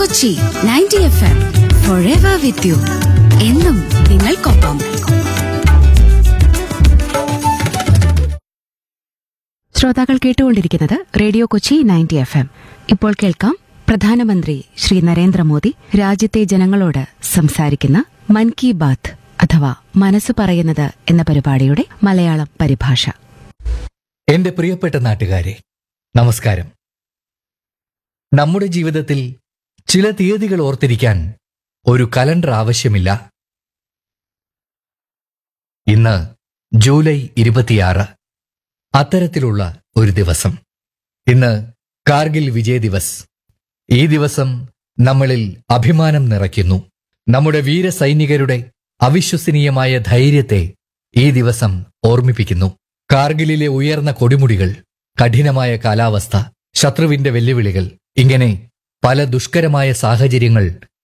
Kochi ninety F M forever with you എന്നും നിങ്ങൾക്കൊപ്പം ശ്രോതാക്കൾ കേട്ടുകൊണ്ടിരിക്കുന്നത് radio Kochi ninety F M ഇപ്പോൾ കേൾക്കാം പ്രധാനമന്ത്രി ശ്രീ നരേന്ദ്രമോദി രാജ്യത്തെ ജനങ്ങളോട് സംസാരിക്കുന്ന മൻ കി ബാത്ത് അഥവാ മനസ്സ് പറയുന്നത് എന്ന പരിപാടിയുടെ മലയാളം പരിഭാഷ എന്റെ പ്രിയപ്പെട്ട നാട്ടുകാരെ നമസ്കാരം നമ്മുടെ ജീവിതത്തിൽ ചില തീയതികൾ ഓർത്തിരിക്കാൻ ഒരു കലണ്ടർ ആവശ്യമില്ല ഇന്ന് ജൂലൈ ഇരുപത്തിയാറ് അത്തരത്തിലുള്ള ഒരു ദിവസം ഇന്ന് കാർഗിൽ വിജയ് ദിവസ് ഈ ദിവസം നമ്മളിൽ അഭിമാനം നിറയ്ക്കുന്നു നമ്മുടെ വീരസൈനികരുടെ അവിശ്വസനീയമായ ധൈര്യത്തെ ഈ ദിവസം ഓർമ്മിപ്പിക്കുന്നു കാർഗിലിലെ ഉയർന്ന കൊടിമുടികൾ കഠിനമായ കാലാവസ്ഥ ശത്രുവിന്റെ വെല്ലുവിളികൾ ഇങ്ങനെ പല ദുഷ്കരമായ സാഹചര്യങ്ങൾ